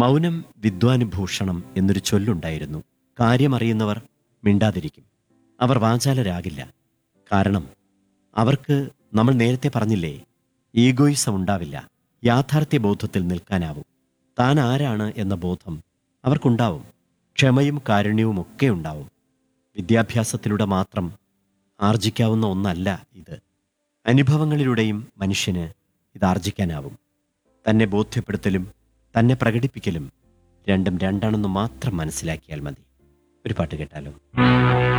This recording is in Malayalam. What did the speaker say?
മൗനം വിദ്വാനുഭൂഷണം എന്നൊരു ചൊല്ലുണ്ടായിരുന്നു കാര്യമറിയുന്നവർ മിണ്ടാതിരിക്കും അവർ വാചാലരാകില്ല കാരണം അവർക്ക് നമ്മൾ നേരത്തെ പറഞ്ഞില്ലേ ഈഗോയിസം ഉണ്ടാവില്ല യാഥാർത്ഥ്യ ബോധത്തിൽ നിൽക്കാനാവും താൻ ആരാണ് എന്ന ബോധം അവർക്കുണ്ടാവും ക്ഷമയും കാരുണ്യവും ഒക്കെ ഉണ്ടാവും വിദ്യാഭ്യാസത്തിലൂടെ മാത്രം ആർജിക്കാവുന്ന ഒന്നല്ല ഇത് അനുഭവങ്ങളിലൂടെയും മനുഷ്യന് ഇത് ആർജിക്കാനാവും തന്നെ ബോധ്യപ്പെടുത്തലും തന്നെ പ്രകടിപ്പിക്കലും രണ്ടും രണ്ടാണെന്ന് മാത്രം മനസ്സിലാക്കിയാൽ മതി ഒരു പാട്ട് കേട്ടാലോ